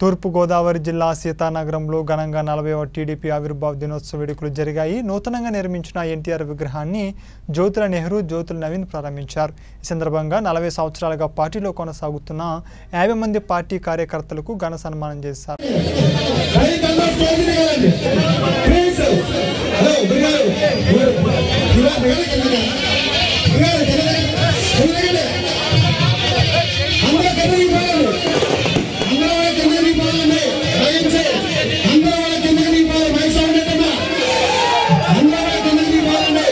తూర్పుగోదావరి జిల్లా సీతానగరంలో ఘనంగా నలభైవ టీడీపీ ఆవిర్భావ దినోత్సవ వేడుకలు జరిగాయి నూతనంగా నిర్మించిన ఎన్టీఆర్ విగ్రహాన్ని జ్యోతుల నెహ్రూ జ్యోతుల నవీన్ ప్రారంభించారు ఈ సందర్భంగా నలభై సంవత్సరాలుగా పార్టీలో కొనసాగుతున్న యాభై మంది పార్టీ కార్యకర్తలకు ఘన సన్మానం చేశారు రైతన్న స్టేజ్ని కదండి ప్లీజ్ హలో బిగారు బిగారు బిగారు బిగారు కిందకి అందరూ కిందకి పోవాలి అందరూ వాళ్ళ కిందకి పోవాలండి దయించి అందరూ వాళ్ళ కిందకి పోవాలి మైక్ సౌండ్ పెట్టమ్మా అందరూ వాళ్ళ కిందకి పోవాలండి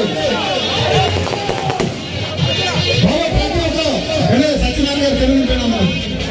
బాబా ప్రతి ఒక్కరు వెళ్ళే సత్యనారాయణ గారు కిందకి పోయినామా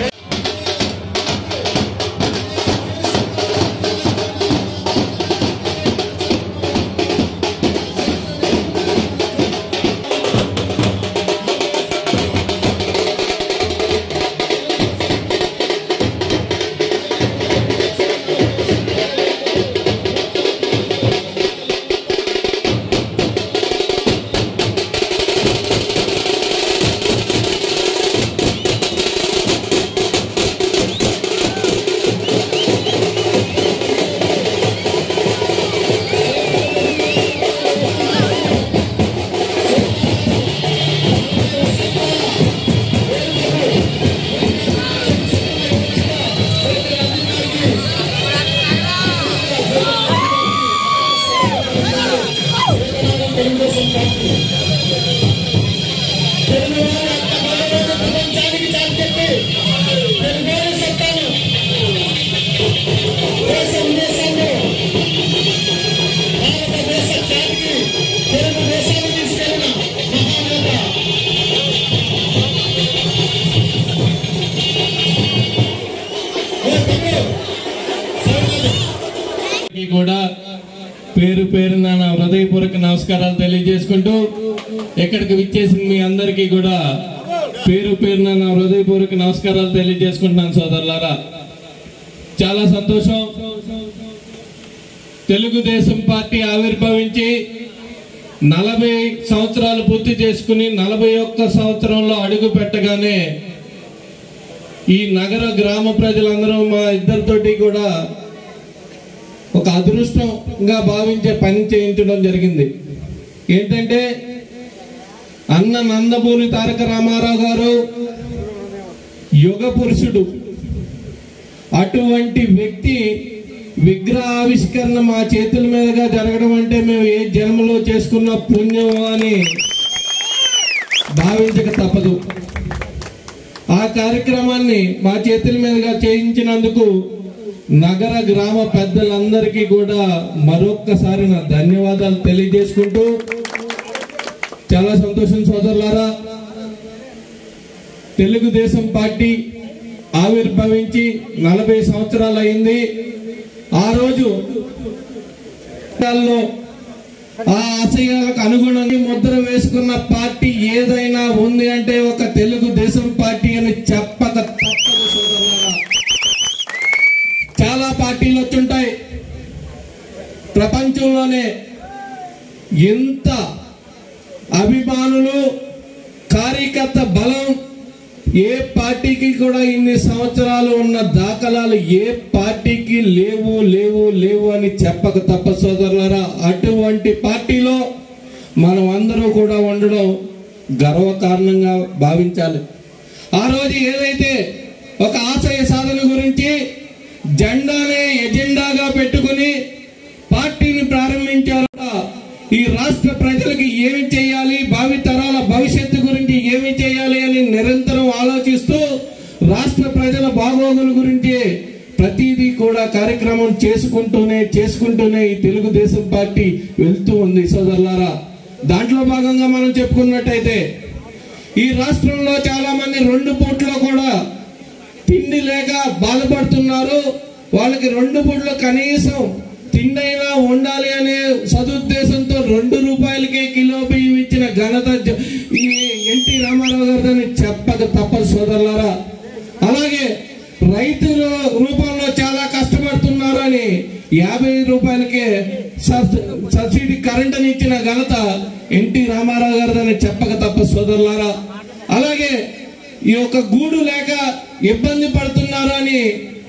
అందరికీ కూడా పేరు పేరున నా హృదయపూర్వక నమస్కారాలు తెలియజేసుకుంటూ ఇక్కడికి విచ్చేసిన మీ అందరికీ కూడా పేరు పేరున నా హృదయపూర్వక నమస్కారాలు తెలియజేసుకుంటున్నాను సోదరులారా చాలా సంతోషం తెలుగుదేశం పార్టీ ఆవిర్భవించి నలభై సంవత్సరాలు పూర్తి చేసుకుని నలభై ఒక్క సంవత్సరంలో అడుగు పెట్టగానే ఈ నగర గ్రామ ప్రజలందరూ మా ఇద్దరితోటి కూడా ఒక అదృష్టంగా భావించే పని చేయించడం జరిగింది ఏంటంటే అన్న నందమూరి తారక రామారావు గారు యుగ పురుషుడు అటువంటి వ్యక్తి విగ్రహ ఆవిష్కరణ మా చేతుల మీదుగా జరగడం అంటే మేము ఏ జన్మలో చేసుకున్న పుణ్యం అని భావించక తప్పదు ఆ కార్యక్రమాన్ని మా చేతుల మీదుగా చేయించినందుకు నగర గ్రామ పెద్దలందరికీ కూడా మరొక్కసారి నా ధన్యవాదాలు తెలియజేసుకుంటూ చాలా సంతోషం సోదరులారా తెలుగుదేశం పార్టీ ఆవిర్భవించి నలభై సంవత్సరాలు అయింది ఆ రోజు లో ఆ ఆశయాలకు అనుగుణంగా ముద్ర వేసుకున్న పార్టీ ఏదైనా ఉంది అంటే ఒక తెలుగుదేశం పార్టీ అని చెప్పక తప్పదు సోదరులారా చాలా పార్టీలు వచ్చుంటాయి ప్రపంచంలోనే ఎంత అభిమానులు కార్యకర్త బలం ఏ పార్టీకి కూడా ఇన్ని సంవత్సరాలు ఉన్న దాఖలాలు ఏ పార్టీకి లేవు లేవు లేవు అని చెప్పక తప్ప సోదరులారా అటువంటి పార్టీలో మనం అందరూ కూడా ఉండడం గర్వకారణంగా భావించాలి ఆ రోజు ఏదైతే ఒక ఆశయ సాధన గురించి జెండానే ఎజెండాగా పెట్టుకుని పార్టీని ప్రారంభించారట ఈ రాష్ట్ర ప్రజలకి ఏమి చేయాలి భావి తరాల భవిష్యత్తు గురించి ఏమి చేయాలి అని నిరంతరం ఆలోచిస్తూ రాష్ట్ర ప్రజల బాగోగుల గురించి ప్రతిదీ కూడా కార్యక్రమం చేసుకుంటూనే చేసుకుంటూనే ఈ తెలుగుదేశం పార్టీ వెళ్తూ ఉంది సోదరులారా దాంట్లో భాగంగా మనం చెప్పుకున్నట్టయితే ఈ రాష్ట్రంలో చాలా మంది రెండు పూట్లో కూడా తిండి లేక బాధపడుతున్నారు వాళ్ళకి రెండు పూట్లు కనీసం తిండైనా ఉండాలి అనే సదుద్దేశంతో రెండు రూపాయలకే కిలో బియ్యం ఇచ్చిన ఘనత జ- ఈ ఎన్టీ రామారావు గారిని చెప్పక తప్పదు సోదరులారా అలాగే రైతుల రూపంలో చాలా కష్టపడుతున్నారు అని యాభై రూపాయలకే సబ్- సబ్సిడీ కరెంటుని ఇచ్చిన ఘనత ఎన్టీ రామారావు గారిదని చెప్పక తప్ప సోదరులారా అలాగే ఈ యొక్క గూడు లేక ఇబ్బంది పడుతున్నారు అని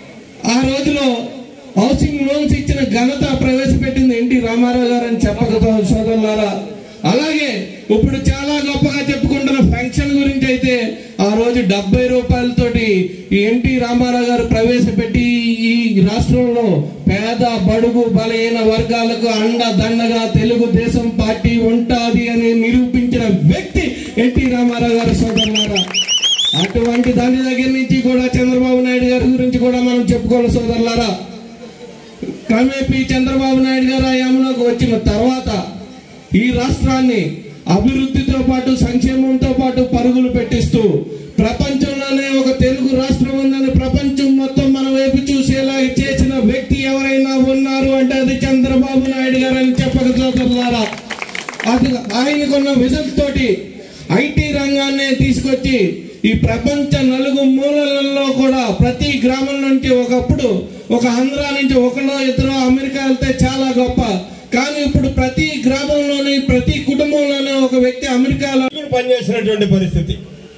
ఆ రోజులో హౌసింగ్ లోన్స్ ఇచ్చిన ఘనత ప్రవేశపెట్టింది ఎన్టీ రామారావు గారు అని చెప్పక సోదరులారా అలాగే ఇప్పుడు చాలా గొప్పగా చెప్పుకుంటున్న ఫంక్షన్ గురించి అయితే ఆ రోజు డెబ్బై రూపాయలతోటి ఈ ఎన్టీ రామారావు గారు ప్రవేశపెట్టి ఈ రాష్ట్రంలో పేద బడుగు బలహీన వర్గాలకు అండ దండగా తెలుగుదేశం పార్టీ ఉంటాది అని నిరూపించిన వ్యక్తి ఎన్టీ రామారావు గారు సోదరులారా అటువంటి దాని దగ్గర నుంచి కూడా చంద్రబాబు నాయుడు గారి గురించి కూడా మనం చెప్పుకోవాలి సోదరులారా క్రమేపీ చంద్రబాబు నాయుడు గారు హయాంలోకి వచ్చిన తర్వాత ఈ రాష్ట్రాన్ని అభివృద్ధితో పాటు సంక్షేమంతో పాటు పరుగులు పెట్టిస్తూ ప్రపంచంలోనే ఒక తెలుగు రాష్ట్రం ఉందని ప్రపంచం మొత్తం మన వైపు చూసేలా చేసిన వ్యక్తి ఎవరైనా ఉన్నారు అంటే అది చంద్రబాబు నాయుడు గారు అని చెప్పక సోదరులారా అది ఆయనకున్న విజన్ తోటి ఐటీ రంగాన్ని తీసుకొచ్చి ఈ ప్రపంచ నలుగు మూలలలో కూడా ప్రతి గ్రామం నుంచి ఒకప్పుడు ఒక ఆంధ్ర నుంచి ఒకలో ఇద్దరు అమెరికా వెళ్తే చాలా గొప్ప కానీ ఇప్పుడు ప్రతి గ్రామంలోని ప్రతి కుటుంబంలోనే ఒక వ్యక్తి అమెరికాలో పనిచేసినటువంటి పరిస్థితి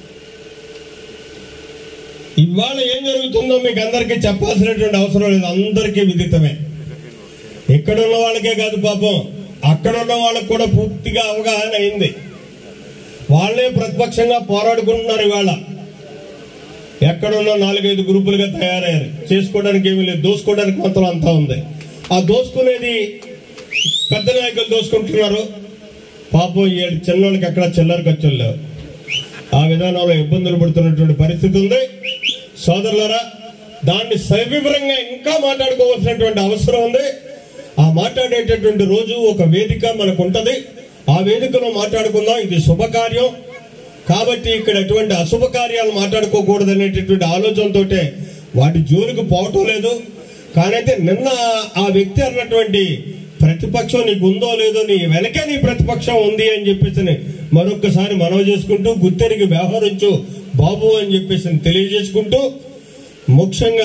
ఇవాళ ఏం జరుగుతుందో మీకు అందరికీ చెప్పాల్సినటువంటి అవసరం లేదు అందరికీ విదితమే ఇక్కడ ఉన్న వాళ్ళకే కాదు పాపం అక్కడ ఉన్న వాళ్ళకి కూడా పూర్తిగా అవగాహన అయింది వాళ్ళే ప్రతిపక్షంగా పోరాడుకుంటున్నారు ఇవాళ ఎక్కడున్న నాలుగైదు గ్రూపులుగా తయారయ్యారు చేసుకోవడానికి ఏమీ లేదు దోసుకోవడానికి మాత్రం అంతా ఉంది ఆ దోసుకునేది పెద్ద నాయకులు దోసుకుంటున్నారు పాపం ఈ చిన్నోళ్ళకి ఎక్కడ చిల్లర ఖర్చులు లేవు ఆ విధానంలో ఇబ్బందులు పడుతున్నటువంటి పరిస్థితి ఉంది సోదరులారా దాన్ని సవివరంగా ఇంకా మాట్లాడుకోవాల్సినటువంటి అవసరం ఉంది ఆ మాట్లాడేటటువంటి రోజు ఒక వేదిక మనకు ఉంటది ఆ వేదికలో మాట్లాడుకుందాం ఇది శుభకార్యం కాబట్టి ఇక్కడ ఎటువంటి అశుభ కార్యాలు మాట్లాడుకోకూడదు అనేటటువంటి ఆలోచనతోటే వాటి జోలికి పోవటం లేదు కానైతే నిన్న ఆ వ్యక్తి అన్నటువంటి ప్రతిపక్షం నీకు ఉందో లేదో నీ వెనకే నీ ప్రతిపక్షం ఉంది అని చెప్పేసి మరొక్కసారి మనవి చేసుకుంటూ గుత్తెరికి వ్యవహరించు బాబు అని చెప్పేసి తెలియజేసుకుంటూ ముఖ్యంగా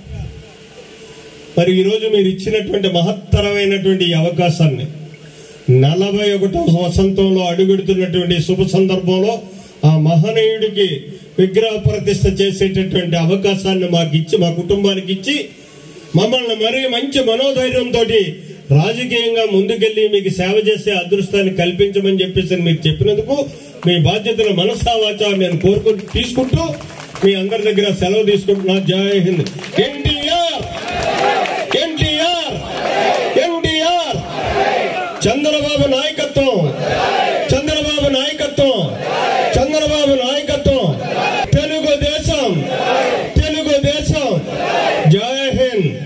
మరి ఈరోజు మీరు ఇచ్చినటువంటి మహత్తరమైనటువంటి ఈ అవకాశాన్ని నలభై ఒకటో వసంతంలో అడుగెడుతున్నటువంటి శుభ సందర్భంలో ఆ మహనీయుడికి విగ్రహ ప్రతిష్ఠ చేసేటటువంటి అవకాశాన్ని మాకు ఇచ్చి మా కుటుంబానికి ఇచ్చి మమ్మల్ని మరీ మంచి మనోధైర్యంతో రాజకీయంగా ముందుకెళ్లి మీకు సేవ చేసే అదృష్టాన్ని కల్పించమని చెప్పేసి మీకు చెప్పినందుకు మీ బాధ్యతను మనసావాచ నేను కోరుకుంటూ తీసుకుంటూ మీ అందరి దగ్గర సెలవు తీసుకుంటున్నా జై హింద్ ఎన్టీఆర్ ఎన్టీఆర్ ఎన్టీఆర్ చంద్రబాబు నాయకత్వం చంద్రబాబు నాయకత్వం చంద్రబాబు నాయకత్వం తెలుగుదేశం తెలుగుదేశం జై హింద్